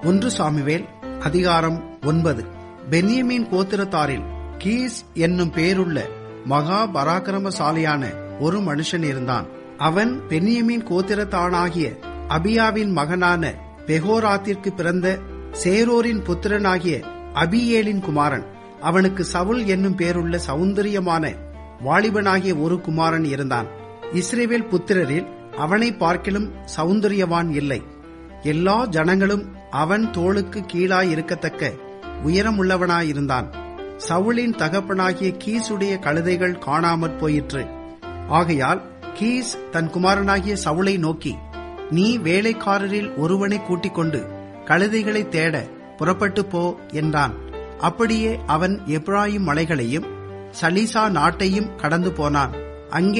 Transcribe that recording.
ஒன்று சாமுவேல் அதிகாரம் ஒன்பது பென்யமீன் கோத்திரத்தாரில் கீஸ் என்னும் பேருள்ள மகா பராக்கிரமசாலியான ஒரு மனுஷன் இருந்தான் அவன் பென்யமீன் கோத்திரத்தானாகிய அபியாவின் மகனான பெகோராத்திற்கு பிறந்த சேரோரின் புத்திரனாகிய அபியேலின் குமாரன் அவனுக்கு சவுல் என்னும் பேருள்ள சௌந்தரியமான வாலிபனாகிய ஒரு குமாரன் இருந்தான் இஸ்ரேவேல் புத்திரரில் அவனை பார்க்கிலும் சௌந்தரியவான் இல்லை எல்லா ஜனங்களும் அவன் தோளுக்கு கீழாய் இருக்கத்தக்க உயரமுள்ளவனாயிருந்தான் சவுலின் தகப்பனாகிய கீசுடைய கழுதைகள் காணாமற் போயிற்று ஆகையால் கீஸ் தன் குமாரனாகிய சவுலை நோக்கி நீ வேலைக்காரரில் ஒருவனை கூட்டிக் கொண்டு கழுதைகளை தேட புறப்பட்டு போ என்றான் அப்படியே அவன் எப்ராயிம் மலைகளையும் சலீசா நாட்டையும் கடந்து போனான் அங்கே